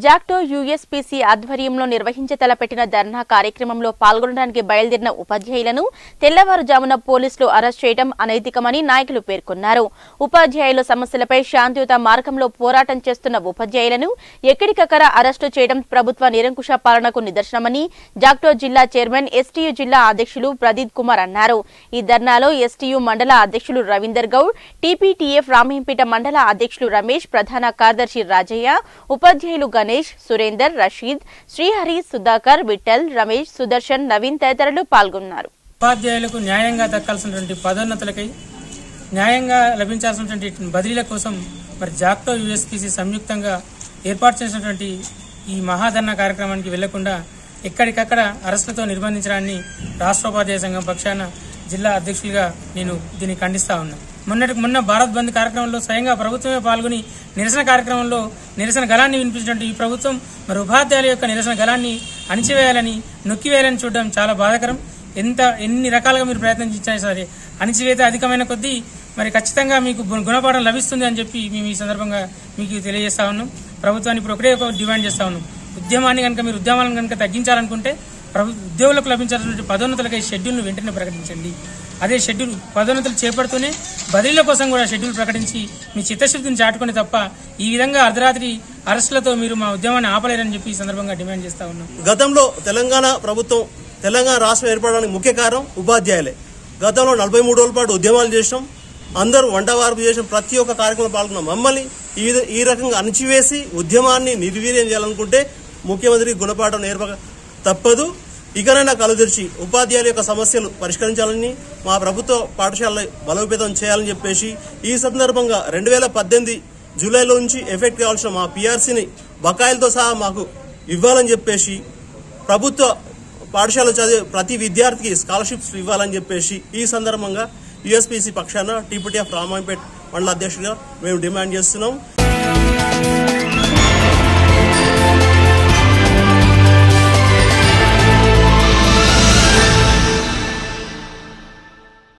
JACTO USB-C ఆధ్వర్యంలో నిర్వహించ తలపెట్టిన ధర్నా కార్యక్రమంలో పాల్గొనడానికి బయలుదేరిన ఉపాధ్యాయులను తెల్లవారుజామున పోలీసులు అరెస్ట్ చేయడం అనైతికమని నాయకులు పేర్కొన్నారు ఉపాధ్యాయుల సమస్యలపై శాంతియుత మార్గంలో పోరాటం చేస్తున్న ఉపాధ్యాయులను ఎక్కడికక్కడ అరెస్టు చేయడం ప్రభుత్వ నిరంకుశ పాలనకు నిదర్శనమని జాక్టో జిల్లా చైర్మన్ ఎస్టీయూ జిల్లా అధ్యక్షులు ప్రదీప్ కుమార్ అన్నారు ఈ ధర్నాలో ఎస్టీయూ మండల అధ్యక్షులు రవీందర్ గౌడ్ టీపీటీఎఫ్ రామహంపేట మండల అధ్యక్షులు రమేష్ ప్రధాన కార్యదర్శి రాజయ్య ఉపాధ్యాయులు గణేష్ సురేందర్ రషీద్ శ్రీహరి సుధాకర్ విఠల్ రమేష్ సుదర్శన్ నవీన్ తదితరులు పాల్గొన్నారు ఉపాధ్యాయులకు న్యాయంగా దక్కాల్సినటువంటి పదోన్నతులకై న్యాయంగా లభించాల్సినటువంటి బదిలీల కోసం మరి జాక్టో యూఎస్పీసీ సంయుక్తంగా ఏర్పాటు చేసినటువంటి ఈ మహాధర్ణ కార్యక్రమానికి వెళ్లకుండా ఎక్కడికక్కడ అరెస్టులతో నిర్బంధించడాన్ని రాష్ట్ర ఉపాధ్యాయ సంఘం పక్షాన జిల్లా అధ్యక్షులుగా నేను దీన్ని ఖండిస్తా ఉన్నా మొన్నటికి మొన్న భారత్ బంద్ కార్యక్రమంలో స్వయంగా ప్రభుత్వమే పాల్గొని నిరసన కార్యక్రమంలో నిరసన గలాన్ని వినిపించినట్టు ఈ ప్రభుత్వం మరి ఉపాధ్యాయుల యొక్క నిరసన గలాన్ని అణిచివేయాలని నొక్కివేయాలని చూడడం చాలా బాధాకరం ఎంత ఎన్ని రకాలుగా మీరు ప్రయత్నం చేసినా సరే అణిచివేత అధికమైన కొద్దీ మరి ఖచ్చితంగా మీకు గు- గుణపాఠం లభిస్తుంది అని చెప్పి మేము ఈ సందర్భంగా మీకు తెలియజేస్తా ఉన్నాం ప్రభుత్వాన్ని ఇప్పుడు ఒకటే ఒక డిమాండ్ చేస్తా ఉన్నాం ఉద్యమాన్ని కనుక మీరు ఉద్యమాలను కనుక తగ్గించాలనుకుంటే ప్రభు ఉద్యోగులకు లభించాల్సిన పదోన్నతులకై షెడ్యూల్ను వెంటనే ప్రకటించండి అదే షెడ్యూల్ పదోన్నతులు చేపడుతూనే బదిలీల కోసం కూడా షెడ్యూల్ ప్రకటించి మీ చిత్తశుద్ధిని చాటుకుని తప్ప ఈ విధంగా అర్ధరాత్రి అరెస్టులతో మీరు మా ఉద్యమాన్ని ఆపలేరని చెప్పి ఈ సందర్భంగా డిమాండ్ చేస్తా ఉన్నాం గతంలో తెలంగాణ ప్రభుత్వం తెలంగాణ రాష్ట్రం ఏర్పడడానికి ముఖ్య కారణం ఉపాధ్యాయులే గతంలో నలభై మూడు రోజుల పాటు ఉద్యమాలు చేసినాం అందరూ వంట వార్పు చేసిన ప్రతి ఒక్క కార్యక్రమంలో పాల్గొన్నాం మమ్మల్ని ఈ విధ- ఈ రకంగా అణచివేసి ఉద్యమాన్ని నిర్వీర్యం చేయాలనుకుంటే ముఖ్యమంత్రి గుణపాఠం నేర్పక తప్పదు ఇకనైనా కలు తెరిచి ఉపాధ్యాయుల యొక్క సమస్యలు పరిష్కరించాలని మా ప్రభుత్వ పాఠశాల బలోపేతం చేయాలని చెప్పేసి ఈ సందర్భంగా రెండు వేల పద్దెనిమిది జూలైలో నుంచి ఎఫెక్ట్ కావాల్సిన మా పిఆర్సీని బకాయిలతో సహా మాకు ఇవ్వాలని చెప్పేసి ప్రభుత్వ పాఠశాల చదివే ప్రతి విద్యార్థికి స్కాలర్షిప్స్ ఇవ్వాలని చెప్పేసి ఈ సందర్భంగా యుఎస్పిసి పక్షాన టీపీటీఎఫ్ రామాయంపేట్ మండల అధ్యక్షుడిగా మేము డిమాండ్ చేస్తున్నాం